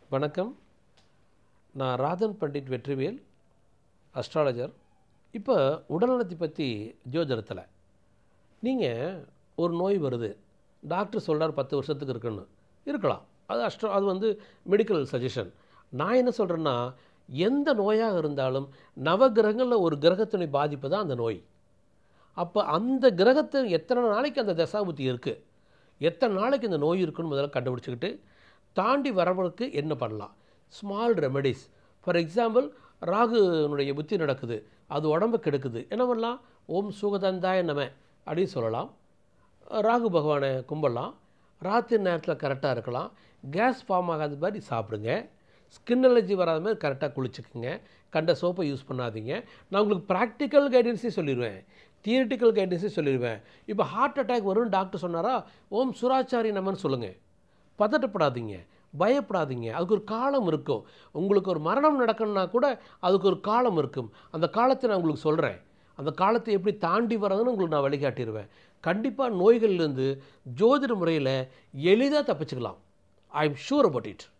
வணக்கம் நான் ராதன் பண்டிட் வெற்றிவேல் அஸ்ட்ராலஜர் இப்போ உடல்நலத்தை பற்றி ஜோதிடத்தில் நீங்கள் ஒரு நோய் வருது டாக்டர் சொல்கிறார் பத்து வருஷத்துக்கு இருக்குன்னு இருக்கலாம் அது அஸ்ட்ரோ அது வந்து மெடிக்கல் சஜஷன் நான் என்ன சொல்கிறேன்னா எந்த நோயாக இருந்தாலும் நவகிரகங்களில் ஒரு கிரகத்தினை பாதிப்பு தான் அந்த நோய் அப்போ அந்த கிரகத்தை எத்தனை நாளைக்கு அந்த தசாபுத்தி இருக்குது எத்தனை நாளைக்கு இந்த நோய் இருக்குன்னு முதல்ல கண்டுபிடிச்சிக்கிட்டு தாண்டி வரவங்களுக்கு என்ன பண்ணலாம் ஸ்மால் ரெமெடிஸ் ஃபார் எக்ஸாம்பிள் ராகுனுடைய புத்தி நடக்குது அது உடம்பு கெடுக்குது என்ன பண்ணலாம் ஓம் சுகதந்தாய நம அப்படின்னு சொல்லலாம் ராகு பகவானை கும்பிடலாம் ராத்திரி நேரத்தில் கரெக்டாக இருக்கலாம் கேஸ் ஃபார்ம் ஆகாத மாதிரி சாப்பிடுங்க ஸ்கின் அலர்ஜி வராத மாதிரி கரெக்டாக குளிச்சுக்குங்க கண்ட சோப்பை யூஸ் பண்ணாதீங்க நான் உங்களுக்கு ப்ராக்டிக்கல் கைடன்ஸே சொல்லிடுவேன் தியரிட்டிக்கல் கைடன்ஸே சொல்லிடுவேன் இப்போ ஹார்ட் அட்டாக் வரும்னு டாக்டர் சொன்னாரா ஓம் சுராச்சாரி நம்மன்னு சொல்லுங்கள் பதட்டப்படாதீங்க பயப்படாதீங்க அதுக்கு ஒரு காலம் இருக்கும் உங்களுக்கு ஒரு மரணம் நடக்கணும்னா கூட அதுக்கு ஒரு காலம் இருக்கும் அந்த காலத்தை நான் உங்களுக்கு சொல்கிறேன் அந்த காலத்தை எப்படி தாண்டி வர்றதுன்னு உங்களுக்கு நான் வழிகாட்டிடுவேன் கண்டிப்பாக நோய்கள்லேருந்து ஜோதிட முறையில் எளிதாக தப்பிச்சுக்கலாம் I am sure about it